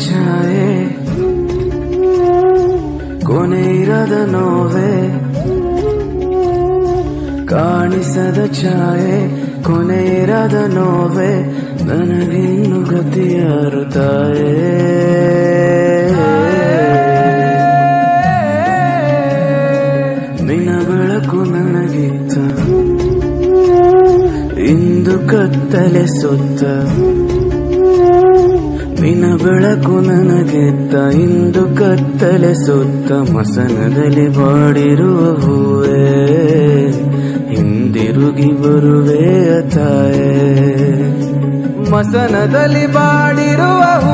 ಛಾಯೆ ಕೊನೆ ಇರದ ನೋವೆ ಕಾಣಿಸದ ಛಾಯೆ ಕೊನೆ ಇರದ ನೋವೆ ನನಗಿನ್ನು ಗತಿಯಾರು ತಾಯೇ ನಿನ ಬೆಳಕು ನನಗಿತ್ತ ಇಂದು ಕತ್ತಲೆ ಸುತ್ತ ನಿನ ಬೆಳಕು ನನಗೆತ್ತ ಇಂದು ಕತ್ತಲೆ ಸುತ್ತ ಮಸನದಲ್ಲಿ ಬಾಡಿರುವ ಹೂವೇ ಹಿಂದಿರುಗಿ ಬರುವೆ ತಾಯೇ ಮಸನದಲ್ಲಿ ಬಾಡಿರುವ ಹೂ